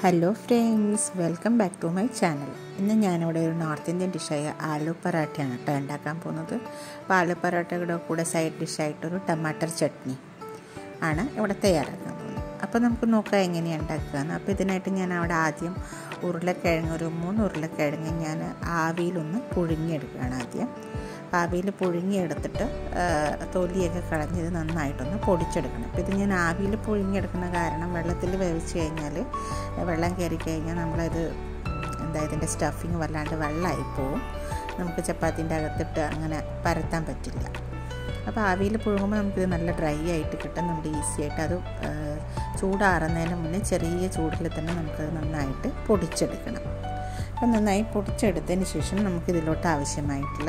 hello friends welcome back to my channel ഇന്ന് ഞാനിവിടെ ഒരു നോർത്ത് ഇന്ത്യൻ ഡിഷായ ആലു പറാട്ടയാണ് കേട്ടോ ഉണ്ടാക്കാൻ പോകുന്നത് അപ്പോൾ ആലു പറാട്ടയുടെ കൂടെ സൈഡ് ഡിഷായിട്ടൊരു ടമാട്ടർ ചട്നി ആണ് ഇവിടെ തയ്യാറാക്കാൻ പോകുന്നത് അപ്പോൾ നമുക്ക് നോക്കാം എങ്ങനെയാണ് ഉണ്ടാക്കുകയെന്ന് അപ്പോൾ ഇതിനായിട്ട് ഞാൻ അവിടെ ആദ്യം ഉരുളക്കിഴങ്ങ് ഒരു മൂന്ന് ഉരുളക്കിഴങ്ങ് ഞാൻ ആവിയിലൊന്ന് പുഴുങ്ങിയെടുക്കുകയാണ് ആദ്യം ആവിയിൽ പുഴുങ്ങിയെടുത്തിട്ട് തൊലിയൊക്കെ കളഞ്ഞത് നന്നായിട്ടൊന്ന് പൊടിച്ചെടുക്കണം അപ്പോൾ ഇത് ഞാൻ ആവിയിൽ പുഴുങ്ങിയെടുക്കുന്ന കാരണം വെള്ളത്തിൽ വേവിച്ച് കഴിഞ്ഞാൽ വെള്ളം കയറി കഴിഞ്ഞാൽ നമ്മളത് എന്താ ഇതിൻ്റെ സ്റ്റഫിങ് വല്ലാണ്ട് വെള്ളമായി പോവും നമുക്ക് ചപ്പാത്തിൻ്റെ അകത്തിട്ട് അങ്ങനെ പരത്താൻ പറ്റില്ല അപ്പോൾ ആവിയിൽ പുഴുങ്ങുമ്പോൾ നമുക്കിത് നല്ല ഡ്രൈ ആയിട്ട് കിട്ടും നമ്മുടെ ഈസി ആയിട്ട് അത് ചൂടാറുന്നതിന് മുന്നേ ചെറിയ ചൂടിൽ തന്നെ നമുക്കത് നന്നായിട്ട് പൊടിച്ചെടുക്കണം അപ്പം നന്നായി പൊടിച്ചെടുത്തതിന് ശേഷം നമുക്കിതിലോട്ട് ആവശ്യമായിട്ടുള്ള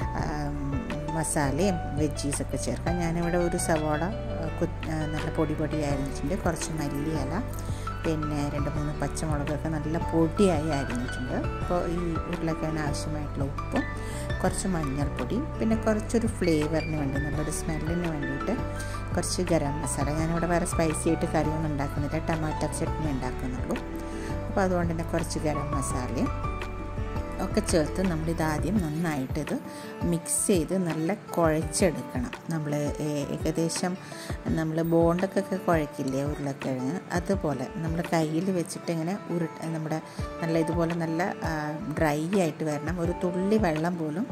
മസാലയും വെജീസൊക്കെ ചേർക്കാം ഞാനിവിടെ ഒരു സവോള നല്ല പൊടി പൊടി അരിഞ്ഞിട്ടുണ്ട് കുറച്ച് മല്ലിയില പിന്നെ രണ്ട് മൂന്ന് പച്ചമുളകൊക്കെ നല്ല പൊടിയായി അരിഞ്ഞിട്ടുണ്ട് അപ്പോൾ ഈ ഉരുളക്കിഴങ്ങിന് ആവശ്യമായിട്ടുള്ള ഉപ്പും കുറച്ച് മഞ്ഞൾപ്പൊടി പിന്നെ കുറച്ചൊരു ഫ്ലേവറിന് വേണ്ടി നല്ലൊരു സ്മെല്ലിന് വേണ്ടിയിട്ട് കുറച്ച് ഗരം മസാല ഞാനിവിടെ വേറെ സ്പൈസി ആയിട്ട് കറിയൊന്നും ഉണ്ടാക്കുന്നില്ല ടമാറ്റർ ചട്നി ഉണ്ടാക്കുന്നുള്ളൂ അപ്പോൾ അതുകൊണ്ട് തന്നെ കുറച്ച് ഗരം മസാലയും ഒക്കെ ചേർത്ത് നമ്മളിതാദ്യം നന്നായിട്ട് ഇത് മിക്സ് ചെയ്ത് നല്ല കുഴച്ചെടുക്കണം നമ്മൾ ഏകദേശം നമ്മൾ ബോണ്ടൊക്കെ കുഴക്കില്ലേ ഉരുളക്കിഴങ്ങ് അതുപോലെ നമ്മൾ കയ്യിൽ വെച്ചിട്ട് ഇങ്ങനെ ഉരു നമ്മുടെ നല്ല ഇതുപോലെ നല്ല ഡ്രൈ ആയിട്ട് വരണം ഒരു തുള്ളി വെള്ളം പോലും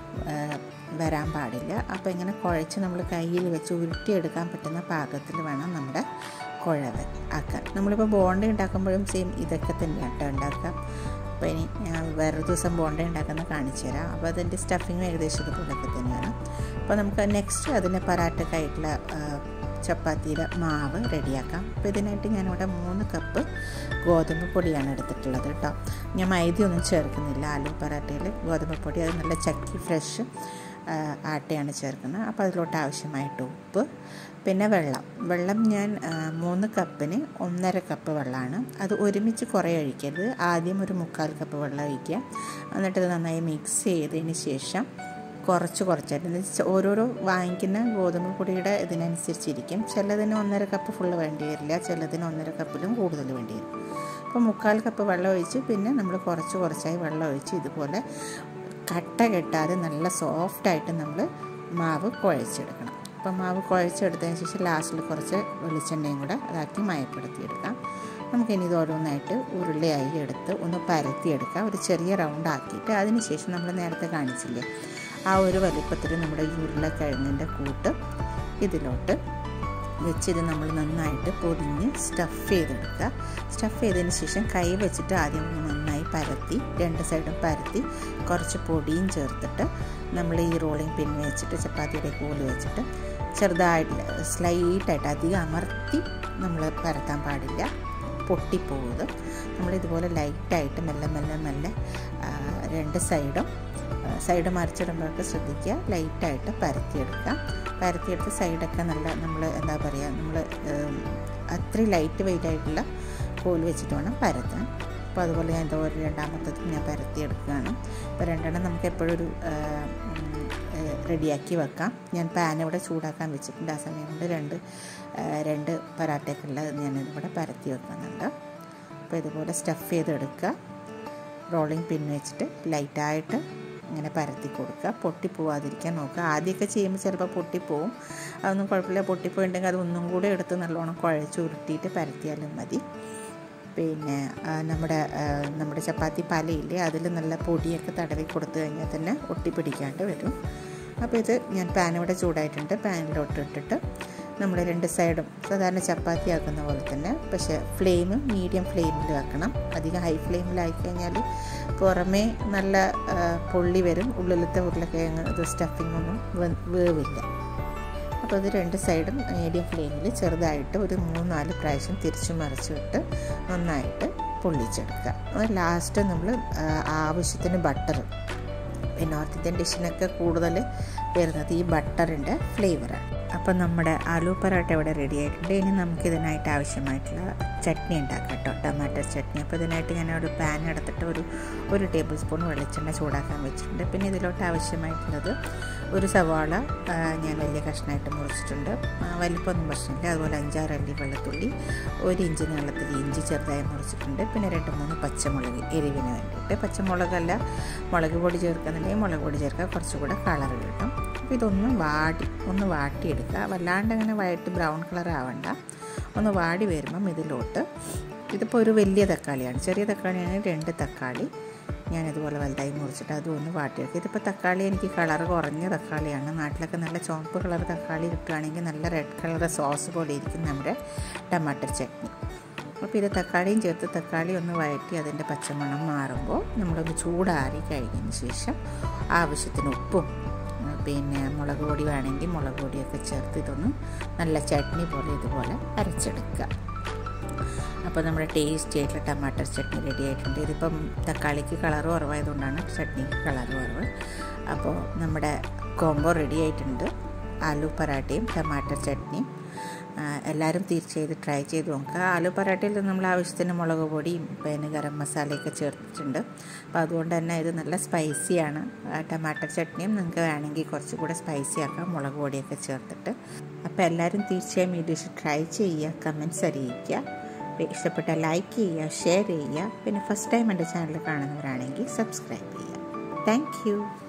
വരാൻ പാടില്ല അപ്പോൾ ഇങ്ങനെ കുഴച്ച് നമ്മൾ കയ്യിൽ വെച്ച് ഉരുട്ടിയെടുക്കാൻ പറ്റുന്ന പാകത്തിൽ വേണം നമ്മുടെ കുഴവ് ആക്കാൻ നമ്മളിപ്പോൾ ബോണ്ട ഉണ്ടാക്കുമ്പോഴും സെയിം ഇതൊക്കെ തന്നെയാണ് കേട്ടോ ഉണ്ടാക്കുക അപ്പോൾ ഇനി ഞാൻ വേറൊരു ദിവസം ബോണ്ട ഉണ്ടാക്കുന്ന കാണിച്ചു തരാം അപ്പോൾ അതിൻ്റെ സ്റ്റഫിങ്ങും ഏകദേശം ഇതുപോലൊക്കെ തന്നെയാണ് അപ്പോൾ നമുക്ക് നെക്സ്റ്റ് അതിന് പരാട്ടക്കായിട്ടുള്ള ചപ്പാത്തിയുടെ മാവ് റെഡിയാക്കാം അപ്പോൾ ഇതിനായിട്ട് ഞാനിവിടെ മൂന്ന് കപ്പ് ഗോതമ്പ് പൊടിയാണ് എടുത്തിട്ടുള്ളത് കേട്ടോ ഞാൻ മൈദയൊന്നും ചേർക്കുന്നില്ല ആലു പറാട്ടയിൽ ഗോതമ്പ് പൊടി അത് നല്ല ചക്കി ഫ്രഷ് ആട്ടയാണ് ചേർക്കുന്നത് അപ്പോൾ അതിലോട്ട് ആവശ്യമായിട്ട് ഉപ്പ് പിന്നെ വെള്ളം വെള്ളം ഞാൻ മൂന്ന് കപ്പിന് ഒന്നര കപ്പ് വെള്ളമാണ് അത് ഒരുമിച്ച് കുറേ ഒഴിക്കരുത് ആദ്യം ഒരു മുക്കാൽ കപ്പ് വെള്ളം ഒഴിക്കുക എന്നിട്ട് ഇത് നന്നായി മിക്സ് ചെയ്തതിന് ശേഷം കുറച്ച് കുറച്ചായിട്ട് ഓരോരോ വാങ്ങിക്കുന്ന ഗോതമ്പ് പൊടിയുടെ ഇതിനനുസരിച്ചിരിക്കും ചിലതിന് ഒന്നര കപ്പ് ഫുള്ള് വേണ്ടി വരില്ല ചിലതിന് ഒന്നര കപ്പിലും കൂടുതൽ വേണ്ടി വരും അപ്പോൾ മുക്കാൽ കപ്പ് വെള്ളം ഒഴിച്ച് പിന്നെ നമ്മൾ കുറച്ച് കുറച്ചായി വെള്ളം ഒഴിച്ച് ഇതുപോലെ കട്ട കെട്ടാതെ നല്ല സോഫ്റ്റായിട്ട് നമ്മൾ മാവ് കുഴച്ചെടുക്കണം അപ്പം മാവ് കുഴച്ചെടുത്തതിന് ശേഷം ലാസ്റ്റിൽ കുറച്ച് വെളിച്ചെണ്ണയും കൂടെ അതാക്കി മയപ്പെടുത്തിയെടുക്കാം നമുക്കിനി ഇത് ഓരോന്നായിട്ട് ഉരുളയായി എടുത്ത് ഒന്ന് പരത്തിയെടുക്കാം ഒരു ചെറിയ റൗണ്ട് ആക്കിയിട്ട് അതിന് ശേഷം നമ്മൾ നേരത്തെ കാണിച്ചില്ലേ ആ ഒരു വലിപ്പത്തിൽ നമ്മുടെ ഈ ഉരുളക്കിഴങ്ങിൻ്റെ കൂട്ട് ഇതിലോട്ട് വെച്ചിത് നമ്മൾ നന്നായിട്ട് പൊതിഞ്ഞ് സ്റ്റഫ് ചെയ്തെടുക്കുക സ്റ്റഫ് ചെയ്തതിന് ശേഷം കൈ വെച്ചിട്ട് ആദ്യം നന്നായി പരത്തി രണ്ട് സൈഡും പരത്തി കുറച്ച് പൊടിയും ചേർത്തിട്ട് നമ്മൾ ഈ റോളിങ് പിൻ വെച്ചിട്ട് ചപ്പാത്തിയുടെ കോല് വെച്ചിട്ട് ചെറുതായിട്ട് സ്ലൈറ്റായിട്ട് അധികം അമർത്തി നമ്മൾ പരത്താൻ പാടില്ല പൊട്ടിപ്പോകുന്നത് നമ്മളിതുപോലെ ലൈറ്റായിട്ട് മെല്ലെ മെല്ലെ മെല്ലെ രണ്ട് സൈഡും സൈഡ് മറിച്ചിടുമ്പോഴൊക്കെ ശ്രദ്ധിക്കുക ലൈറ്റായിട്ട് പരത്തിയെടുക്കുക പരത്തിയെടുത്ത് സൈഡൊക്കെ നല്ല നമ്മൾ എന്താ പറയുക നമ്മൾ അത്രയും ലൈറ്റ് വെയിറ്റ് ആയിട്ടുള്ള കോല് വെച്ചിട്ട് വേണം പരത്താൻ അപ്പോൾ അതുപോലെ ഞാൻ എന്തോ ഒരു രണ്ടാമത്തതും ഞാൻ പരത്തിയെടുക്കുകയാണ് അപ്പോൾ രണ്ടെണ്ണം നമുക്ക് എപ്പോഴും ഒരു റെഡിയാക്കി വെക്കാം ഞാൻ പാൻ ഇവിടെ ചൂടാക്കാൻ വെച്ചിട്ടുണ്ട് ആ സമയം കൊണ്ട് രണ്ട് രണ്ട് പരാട്ടയൊക്കെയുള്ള ഞാൻ ഇവിടെ പരത്തി വെക്കുന്നുണ്ട് അപ്പോൾ ഇതുപോലെ സ്റ്റഫ് ചെയ്തെടുക്കുക റോളിംഗ് പിൻ വെച്ചിട്ട് ലൈറ്റായിട്ട് ഇങ്ങനെ പരത്തി കൊടുക്കുക പൊട്ടിപ്പോവാതിരിക്കാൻ നോക്കുക ആദ്യമൊക്കെ ചെയ്യുമ്പോൾ ചിലപ്പോൾ പൊട്ടിപ്പോവും അതൊന്നും കുഴപ്പമില്ല പൊട്ടിപ്പോയിട്ടുണ്ടെങ്കിൽ അത് ഒന്നും കൂടെ എടുത്ത് നല്ലോണം കുഴച്ച് ഉരുട്ടിയിട്ട് പരത്തിയാലും മതി പിന്നെ നമ്മുടെ നമ്മുടെ ചപ്പാത്തി പലയില്ലേ അതിൽ നല്ല പൊടിയൊക്കെ തടവി കൊടുത്തു കഴിഞ്ഞാൽ തന്നെ ഒട്ടിപ്പിടിക്കാണ്ട് വരും അപ്പോൾ ഇത് ഞാൻ പാൻ ഇവിടെ ചൂടായിട്ടുണ്ട് പാനിലോട്ട് ഇട്ടിട്ട് നമ്മൾ രണ്ട് സൈഡും സാധാരണ ചപ്പാത്തി ആക്കുന്ന പോലെ തന്നെ പക്ഷേ ഫ്ലെയിം മീഡിയം ഫ്ലെയിമിൽ വെക്കണം അധികം ഹൈ ഫ്ലെയിമിലായി കഴിഞ്ഞാൽ പുറമേ നല്ല പൊള്ളി വരും ഉള്ളിലത്തെ ഉരുളക്കിഴങ്ങ് ഇത് സ്റ്റഫിംഗ് ഒന്നും വേവില്ല അപ്പോൾ ഇത് രണ്ട് സൈഡും മീഡിയം ഫ്ലെയിമിൽ ചെറുതായിട്ട് ഒരു മൂന്ന് നാല് പ്രാവശ്യം തിരിച്ചു മറിച്ചിട്ട് നന്നായിട്ട് പൊള്ളിച്ചെടുക്കുക ലാസ്റ്റ് നമ്മൾ ആവശ്യത്തിന് ബട്ടർ നോർത്ത് ഇന്ത്യൻ ഡിഷിനൊക്കെ കൂടുതൽ വരുന്നത് ഈ ബട്ടറിൻ്റെ ഫ്ലേവറാണ് അപ്പോൾ നമ്മുടെ ആലു പരോട്ട ഇവിടെ റെഡി ആയിട്ടുണ്ട് ഇനി നമുക്കിതിനായിട്ട് ആവശ്യമായിട്ടുള്ള ചട്നി ഉണ്ടാക്കാം കേട്ടോ ടൊമാറ്റോ ചട്നി അപ്പോൾ ഇതിനായിട്ട് ഞാൻ ഒരു പാൻ എടുത്തിട്ട് ഒരു ഒരു ടേബിൾ സ്പൂൺ വെളിച്ചെണ്ണ ചൂടാക്കാൻ വെച്ചിട്ടുണ്ട് പിന്നെ ഇതിലോട്ട് ആവശ്യമായിട്ടുള്ളത് ഒരു സവാള ഞാൻ വലിയ കഷ്ണമായിട്ട് മുറിച്ചിട്ടുണ്ട് വലിപ്പമൊന്നും പ്രശ്നമില്ല അതുപോലെ അഞ്ചാറ് അല്ലി വെള്ളത്തുള്ളി ഒരു ഇഞ്ച് നീളത്തിൽ ഇഞ്ചി ചെറുതായി മുറിച്ചിട്ടുണ്ട് പിന്നെ രണ്ട് മൂന്ന് പച്ചമുളക് എരിവിന് വേണ്ടിയിട്ട് പച്ചമുളകല്ല മുളക് പൊടി ചേർക്കുന്നുണ്ടെങ്കിൽ മുളക് പൊടി ചേർക്കുക കുറച്ചുകൂടെ കളർ കിട്ടും അപ്പോൾ ഇതൊന്ന് വാടി ഒന്ന് വാട്ടിയെടുക്കുക വല്ലാണ്ട് അങ്ങനെ വയറ്റ് ബ്രൗൺ കളർ ആവണ്ട ഒന്ന് വാടി വരുമ്പം ഇതിലോട്ട് ഇതിപ്പോൾ ഒരു വലിയ തക്കാളിയാണ് ചെറിയ തക്കാളിയാണെങ്കിൽ രണ്ട് തക്കാളി ഞാനിതുപോലെ വലുതായി മുറിച്ചിട്ട് അതും ഒന്ന് വാട്ടിയെടുക്കുക ഇതിപ്പോൾ തക്കാളി എനിക്ക് കളർ കുറഞ്ഞ തക്കാളിയാണ് നാട്ടിലൊക്കെ നല്ല ചുവപ്പ് കളർ തക്കാളി കിട്ടുകയാണെങ്കിൽ നല്ല റെഡ് കളർ സോസ് പോലെ ഇരിക്കും നമ്മുടെ ടമാറ്റർ ചട്നി അപ്പോൾ ഇത് തക്കാളിയും ചേർത്ത് തക്കാളി ഒന്ന് വഴറ്റി അതിൻ്റെ പച്ചമണം മാറുമ്പോൾ നമ്മളൊന്ന് ചൂടാറി കഴിഞ്ഞതിന് ശേഷം ആവശ്യത്തിന് ഉപ്പും പിന്നെ മുളക് പൊടി വേണമെങ്കിൽ മുളക് പൊടിയൊക്കെ ചേർത്ത് ഇതൊന്ന് നല്ല ചട്നി പോലെ ഇതുപോലെ അരച്ചെടുക്കുക അപ്പോൾ നമ്മുടെ ടേസ്റ്റി ആയിട്ടുള്ള ടമാറ്റർ ചട്നി റെഡി ആയിട്ടുണ്ട് ഇതിപ്പം തക്കാളിക്ക് കളർ കുറവായതുകൊണ്ടാണ് ചട്നിക്ക് കളർ കുറവ് അപ്പോൾ നമ്മുടെ കോംബോ റെഡി ആയിട്ടുണ്ട് ആലു പറാട്ടയും ടമാറ്റർ ചട്നിയും എല്ലാവരും തീർച്ചയായും ട്രൈ ചെയ്ത് നോക്കുക ആലു പറാട്ടയിൽ നമ്മൾ ആവശ്യത്തിന് മുളക് പൊടിയും പിന്നെ ഗരം മസാലയൊക്കെ ചേർത്തിട്ടുണ്ട് അപ്പോൾ അതുകൊണ്ട് തന്നെ ഇത് നല്ല സ്പൈസിയാണ് ടമാറ്റർ ചട്നിയും നിങ്ങൾക്ക് വേണമെങ്കിൽ കുറച്ചുകൂടെ സ്പൈസി ആക്കാം മുളക് പൊടിയൊക്കെ ചേർത്തിട്ട് അപ്പോൾ എല്ലാവരും തീർച്ചയായും ഈ ഡിഷ് ട്രൈ ചെയ്യുക കമൻസ് അറിയിക്കുക ഇഷ്ടപ്പെട്ട ലൈക്ക് ചെയ്യുക ഷെയർ ചെയ്യുക പിന്നെ ഫസ്റ്റ് ടൈം എൻ്റെ ചാനൽ കാണുന്നവരാണെങ്കിൽ സബ്സ്ക്രൈബ് ചെയ്യുക താങ്ക്